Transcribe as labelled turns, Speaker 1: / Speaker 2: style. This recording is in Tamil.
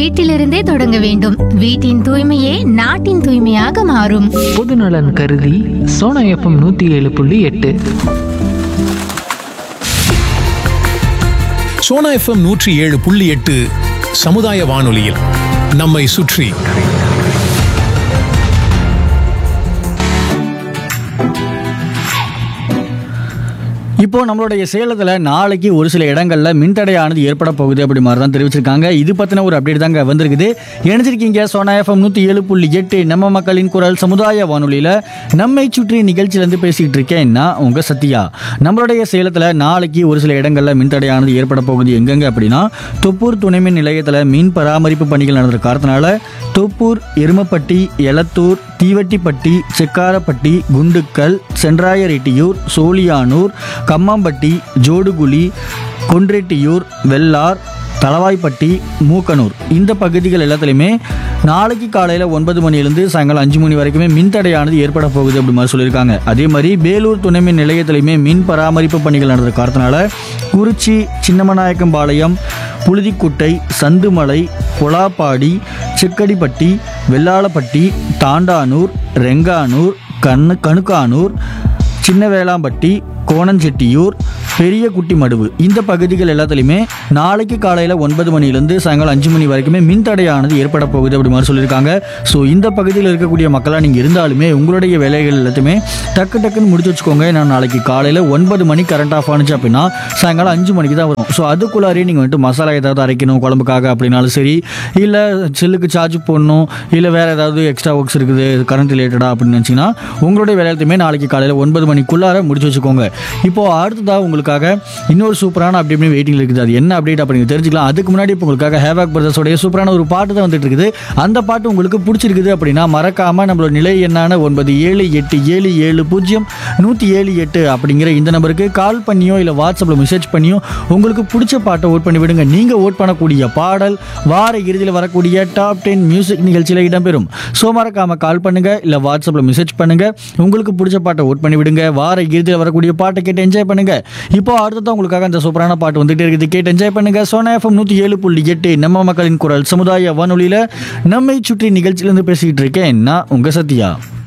Speaker 1: வீட்டிலிருந்தே தொடங்க வேண்டும் வீட்டின் தூய்மையே நாட்டின் தூய்மையாக மாறும்
Speaker 2: பொதுநலன் கருதி சோனா எஃப்எம் நூற்றி ஏழு புள்ளி எட்டு
Speaker 3: சோனா எஃப்எம் நூற்றி ஏழு புள்ளி எட்டு சமுதாய வானொலியில் நம்மை சுற்றி
Speaker 4: இப்போ நம்மளுடைய சேலத்தில் நாளைக்கு ஒரு சில இடங்கள்ல மின்தடையானது ஏற்பட போகுது அப்படி மாதிரி தான் தெரிவிச்சிருக்காங்க இது பத்தின ஒரு அப்டேட் தாங்க வந்திருக்குது இணைஞ்சிருக்கீங்க சோனா எஃப்எம் நூற்றி ஏழு புள்ளி எட்டு நம்ம மக்களின் குரல் சமுதாய வானொலியில் நம்மை சுற்றி நிகழ்ச்சியிலேருந்து பேசிக்கிட்டு இருக்கேன் நான் உங்க சத்யா நம்மளுடைய சேலத்தில் நாளைக்கு ஒரு சில இடங்கள்ல மின்தடையானது ஏற்பட போகுது எங்கெங்க அப்படின்னா தொப்பூர் துணைமின் நிலையத்தில் மின் பராமரிப்பு பணிகள் நடந்த காரணத்தினால தொப்பூர் எருமப்பட்டி எலத்தூர் தீவட்டிப்பட்டி செக்காரப்பட்டி குண்டுக்கல் சென்றாயரெட்டியூர் சோழியானூர் கம்மம்பட்டி ஜோடுகுழி கொன்ரெட்டியூர் வெள்ளார் தளவாய்ப்பட்டி மூக்கனூர் இந்த பகுதிகள் எல்லாத்துலேயுமே நாளைக்கு காலையில் ஒன்பது மணிலேருந்து சாயங்காலம் அஞ்சு மணி வரைக்குமே மின்தடையானது ஏற்பட போகுது அப்படி மாதிரி சொல்லியிருக்காங்க அதே மாதிரி வேலூர் துணைமின் நிலையத்திலையுமே மின் பராமரிப்பு பணிகள் நடந்த காரணத்தினால குறிச்சி சின்னமநாயக்கம்பாளையம் புழுதிக்குட்டை சந்துமலை பொலாப்பாடி சிக்கடிப்பட்டி வெள்ளாளப்பட்டி தாண்டானூர் ரெங்கானூர் கண்ணு கணுக்கானூர் சின்ன வேளாம்பட்டி கோணஞ்செட்டியூர் பெரிய குட்டி மடுவு இந்த பகுதிகள் எல்லாத்துலேயுமே நாளைக்கு காலையில் ஒன்பது மணிலேருந்து சாயங்காலம் அஞ்சு மணி வரைக்குமே மின்தடையானது ஏற்பட போகுது அப்படி மாதிரி சொல்லியிருக்காங்க ஸோ இந்த பகுதியில் இருக்கக்கூடிய மக்களாக நீங்கள் இருந்தாலுமே உங்களுடைய வேலைகள் எல்லாத்தையுமே டக்கு டக்குன்னு முடிச்சு வச்சுக்கோங்க நான் நாளைக்கு காலையில் ஒன்பது மணி கரண்ட் ஆஃப் ஆனிச்சு அப்படின்னா சாயங்காலம் அஞ்சு மணிக்கு தான் வரும் ஸோ அதுக்குள்ளாரே நீங்கள் வந்துட்டு மசாலா ஏதாவது அரைக்கணும் குழம்புக்காக அப்படின்னாலும் சரி இல்லை செல்லுக்கு சார்ஜ் போடணும் இல்லை வேறு ஏதாவது எக்ஸ்ட்ரா ஒர்க்ஸ் இருக்குது கரண்ட் ரிலேட்டடாக அப்படின்னு நினச்சிங்கன்னா உங்களுடைய வேலையத்தையுமே நாளைக்கு காலையில் ஒன்பது மணிக்குள்ளார முடிச்சு வச்சுக்கோங்க இப்போ அடுத்ததாக உங்களுக்காக இன்னொரு சூப்பரான அப்படி இப்படி வெயிட்டிங் இருக்குது அது என்ன அப்டேட் அப்படின்னு தெரிஞ்சுக்கலாம் அதுக்கு முன்னாடி இப்போ உங்களுக்காக ஹேவாக் பிரதர்ஸோடைய சூப்பரான ஒரு பாட்டு தான் வந்துட்டு இருக்குது அந்த பாட்டு உங்களுக்கு பிடிச்சிருக்குது அப்படின்னா மறக்காம நம்மளோட நிலை என்னான ஒன்பது ஏழு எட்டு ஏழு ஏழு பூஜ்ஜியம் நூற்றி ஏழு எட்டு அப்படிங்கிற இந்த நம்பருக்கு கால் பண்ணியோ இல்லை வாட்ஸ்அப்பில் மெசேஜ் பண்ணியோ உங்களுக்கு பிடிச்ச பாட்டை ஓட் பண்ணி விடுங்க நீங்கள் ஓட் பண்ணக்கூடிய பாடல் வார இறுதியில் வரக்கூடிய டாப் டென் மியூசிக் நிகழ்ச்சியில் இடம்பெறும் ஸோ மறக்காம கால் பண்ணுங்க இல்லை வாட்ஸ்அப்பில் மெசேஜ் பண்ணுங்க உங்களுக்கு பிடிச்ச பாட்டை ஓட் பண்ணி விடுங்க வார இறுதியில் வரக்கூடிய பாட்டை கேட்டு என்ஜாய் பண்ணுங்க இப்போ அடுத்ததான் உங்களுக்காக அந்த சூப்பரான பாட்டு வந்துட்டே இருக்குது கேட்டு என்ஜாய் பண்ணுங்க சோனா எஃப்எம் நூற்றி ஏழு புள்ளி எட்டு நம்ம மக்களின் குரல் சமுதாய வானொலியில் நம்மை சுற்றி நிகழ்ச்சியிலேருந்து பேசிக்கிட்டு இருக்கேன் நான் உங்க சத்யா